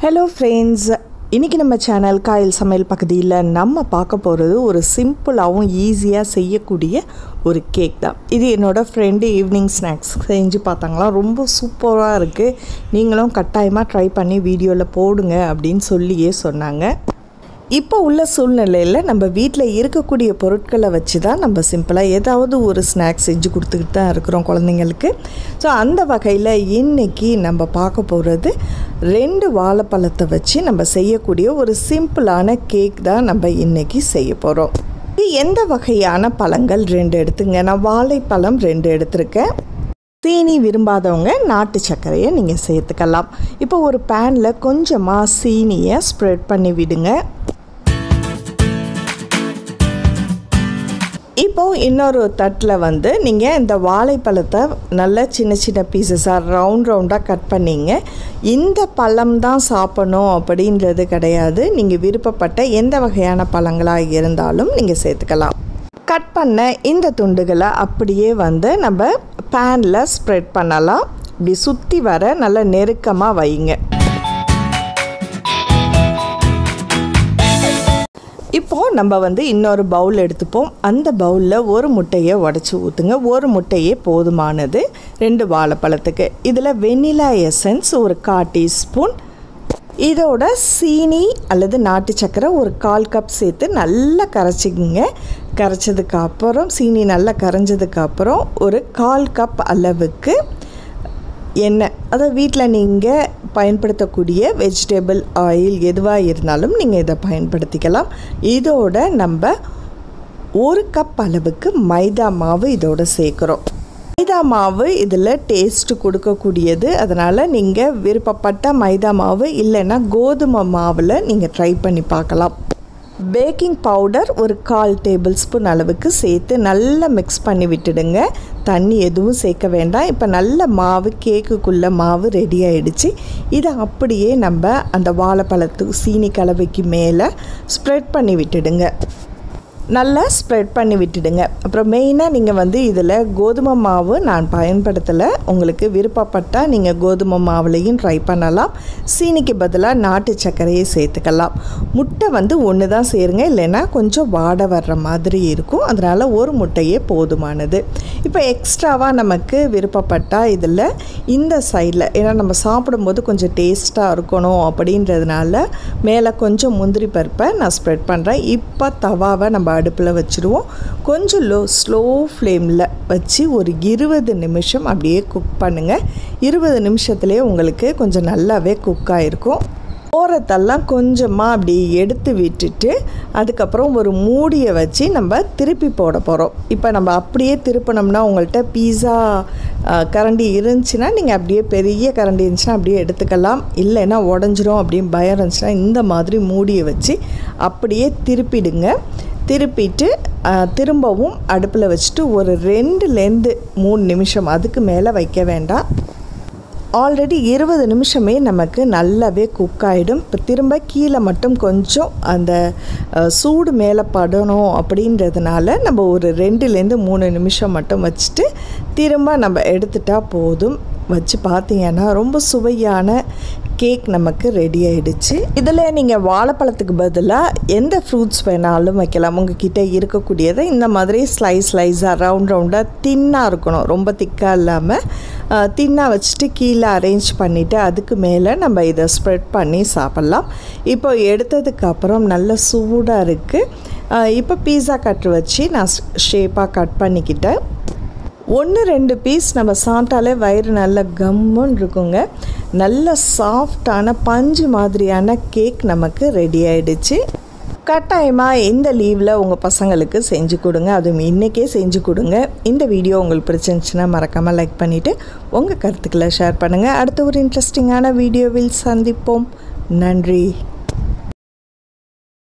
hello friends இன்றைக்கி நம்ம channel Kayal சமையல் பகுதியில் நம்ம பார்க்க போகிறது ஒரு சிம்பிளாகவும் ஈஸியாக செய்யக்கூடிய ஒரு கேக் தான் இது என்னோடய ஃப்ரெண்டு ஈவினிங் ஸ்நாக்ஸ் செஞ்சு பார்த்தாங்களா ரொம்ப சூப்பராக இருக்குது நீங்களும் கட்டாயமாக ட்ரை பண்ணி வீடியோவில் போடுங்க அப்படின்னு சொல்லியே சொன்னாங்க இப்போ உள்ள சூழ்நிலையில் நம்ம வீட்டில் இருக்கக்கூடிய பொருட்களை வச்சு தான் நம்ம சிம்பிளாக ஏதாவது ஒரு ஸ்நாக்ஸ் செஞ்சு கொடுத்துக்கிட்டு தான் இருக்கிறோம் குழந்தைங்களுக்கு ஸோ அந்த வகையில் இன்றைக்கி நம்ம பார்க்க போகிறது ரெண்டு வாழைப்பழத்தை வச்சு நம்ம செய்யக்கூடிய ஒரு சிம்பிளான கேக் தான் நம்ம இன்றைக்கி செய்ய போகிறோம் இது எந்த வகையான பழங்கள் ரெண்டு எடுத்துங்க நான் வாழைப்பழம் ரெண்டு எடுத்திருக்கேன் சீனி விரும்பாதவங்க நாட்டு சர்க்கரையை நீங்கள் சேர்த்துக்கலாம் இப்போ ஒரு பேனில் கொஞ்சமாக சீனியை ஸ்ப்ரெட் பண்ணி விடுங்க இப்போது இன்னொரு தட்டில் வந்து நீங்கள் இந்த வாழைப்பழத்தை நல்லா சின்ன சின்ன பீசஸாக ரவுண்ட் ரவுண்டாக கட் பண்ணிங்க இந்த பழம் தான் சாப்பிடணும் அப்படின்றது கிடையாது நீங்கள் விருப்பப்பட்ட எந்த வகையான பழங்களாக இருந்தாலும் நீங்கள் சேர்த்துக்கலாம் கட் பண்ண இந்த துண்டுகளை அப்படியே வந்து நம்ம பேனில் ஸ்ப்ரெட் பண்ணலாம் இப்படி சுற்றி வர நல்லா நெருக்கமாக வைங்க இப்போது நம்ம வந்து இன்னொரு பவுல் எடுத்துப்போம் அந்த பவுலில் ஒரு முட்டையை உடச்சி ஊற்றுங்க ஒரு முட்டையே போதுமானது ரெண்டு வாழைப்பழத்துக்கு இதில் வெண்ணிலா எசன்ஸ் ஒரு கால் டீஸ்பூன் இதோட சீனி அல்லது நாட்டு சக்கரை ஒரு கால் கப் சேர்த்து நல்லா கரைச்சிக்கிங்க கரைச்சதுக்கு அப்புறம் சீனி நல்லா கரைஞ்சதுக்கு அப்புறம் ஒரு கால் கப் அளவுக்கு எண்ணெய் அதை வீட்டில் நீங்கள் பயன்படுத்தக்கூடிய வெஜிடபிள் ஆயில் எதுவாக இருந்தாலும் நீங்கள் இதை பயன்படுத்திக்கலாம் இதோட நம்ம ஒரு கப் அளவுக்கு மைதா மாவு இதோட சேர்க்குறோம் மைதா மாவு இதில் டேஸ்ட்டு கொடுக்கக்கூடியது அதனால் நீங்கள் விருப்பப்பட்ட மைதா மாவு இல்லைன்னா கோதுமை மாவில் நீங்கள் ட்ரை பண்ணி பார்க்கலாம் பேக்கிங் பவுடர் ஒரு கால் டேபிள் ஸ்பூன் அளவுக்கு சேர்த்து நல்லா மிக்ஸ் பண்ணி விட்டுடுங்க தண்ணி எதுவும் சேர்க்க வேண்டாம் இப்போ நல்ல மாவு கேக்குக்குள்ளே மாவு ரெடி ஆகிடுச்சு இதை அப்படியே நம்ம அந்த வாழைப்பழத்து சீனி கலவைக்கு மேலே ஸ்ப்ரெட் பண்ணி விட்டுடுங்க நல்லா ஸ்ப்ரெட் பண்ணி விட்டுடுங்க அப்புறம் மெயினாக நீங்கள் வந்து இதில் கோதுமை மாவு நான் பயன்படுத்தலை உங்களுக்கு விருப்பப்பட்டால் நீங்கள் கோதுமை மாவுலையும் ட்ரை பண்ணலாம் சீனிக்கு பதிலாக நாட்டு சர்க்கரையை சேர்த்துக்கலாம் முட்டை வந்து ஒன்று தான் சேருங்க இல்லைன்னா கொஞ்சம் வாடை வர்ற மாதிரி இருக்கும் அதனால் ஒரு முட்டையே போதுமானது இப்போ எக்ஸ்ட்ராவாக நமக்கு விருப்பப்பட்டால் இதில் இந்த சைடில் ஏன்னா நம்ம சாப்பிடும்போது கொஞ்சம் டேஸ்ட்டாக இருக்கணும் அப்படின்றதுனால மேலே கொஞ்சம் முந்திரி பருப்பை நான் ஸ்ப்ரெட் பண்ணுறேன் இப்போ தவாவை நம்ம அடுப்பில் வச்சுருவோம் கொஞ்சம் லோ ஸ்லோ ஃப்ளேமில் வச்சு ஒரு இருபது நிமிஷம் அப்படியே குக் பண்ணுங்கள் இருபது நிமிஷத்துலேயே உங்களுக்கு கொஞ்சம் நல்லாவே குக் ஆகிருக்கும் ஓரத்தெல்லாம் கொஞ்சமாக அப்படி எடுத்து விட்டுட்டு அதுக்கப்புறம் ஒரு மூடியை வச்சு நம்ம திருப்பி போட போகிறோம் இப்போ நம்ம அப்படியே திருப்பினோம்னா உங்கள்கிட்ட பீஸா கரண்டி இருந்துச்சுன்னா நீங்கள் அப்படியே பெரிய கரண்டி இருந்துச்சுன்னா அப்படியே எடுத்துக்கலாம் இல்லைன்னா உடஞ்சிரும் அப்படின்னு பயம் இருந்துச்சுன்னா இந்த மாதிரி மூடியை வச்சு அப்படியே திருப்பிடுங்க திருப்பிட்டு திரும்பவும் அடுப்பில் வச்சுட்டு ஒரு ரெண்டுலேருந்து மூணு நிமிஷம் அதுக்கு மேலே வைக்க வேண்டாம் ஆல்ரெடி இருபது நிமிஷமே நமக்கு நல்லாவே குக் ஆகிடும் இப்போ திரும்ப கீழே மட்டும் கொஞ்சம் அந்த சூடு மேலே படணும் அப்படின்றதுனால நம்ம ஒரு ரெண்டுலேருந்து மூணு நிமிஷம் மட்டும் வச்சுட்டு திரும்ப நம்ம எடுத்துட்டால் போதும் வச்சு பார்த்தீங்கன்னா ரொம்ப சுவையான கேக் நமக்கு ரெடி ஆகிடுச்சு இதில் நீங்கள் வாழைப்பழத்துக்கு பதிலாக எந்த ஃப்ரூட்ஸ் வேணாலும் வைக்கலாம் உங்ககிட்ட இருக்கக்கூடியதை இந்த மாதிரி ஸ்லைஸ் ஸ்லைஸாக ரவுண்ட் ரவுண்டாக தின்னாக இருக்கணும் ரொம்ப திக்காக இல்லாமல் தின்னாக வச்சுட்டு கீழே அரேஞ்ச் பண்ணிவிட்டு அதுக்கு மேலே நம்ம இதை ஸ்ப்ரெட் பண்ணி சாப்பிட்லாம் இப்போ எடுத்ததுக்கு அப்புறம் நல்ல சூடாக இருக்குது இப்போ பீஸா கட் வச்சு நான் ஷேப்பாக கட் பண்ணிக்கிட்டேன் ஒன்று ரெண்டு பீஸ் நம்ம சாப்பிட்டாலே வயிறு நல்ல கம்முன்னு இருக்குங்க நல்ல சாஃப்டான பஞ்சு மாதிரியான கேக் நமக்கு ரெடி ஆகிடுச்சு கட்டாயமாக இந்த லீவில் உங்கள் பசங்களுக்கு செஞ்சு கொடுங்க அதுவும் இன்றைக்கே செஞ்சு கொடுங்க இந்த வீடியோ உங்களுக்கு பிடிச்சிருந்துச்சுன்னா மறக்காமல் லைக் பண்ணிவிட்டு உங்கள் கருத்துக்களை ஷேர் பண்ணுங்கள் அடுத்த ஒரு இன்ட்ரெஸ்டிங்கான வீடியோவில் சந்திப்போம் நன்றி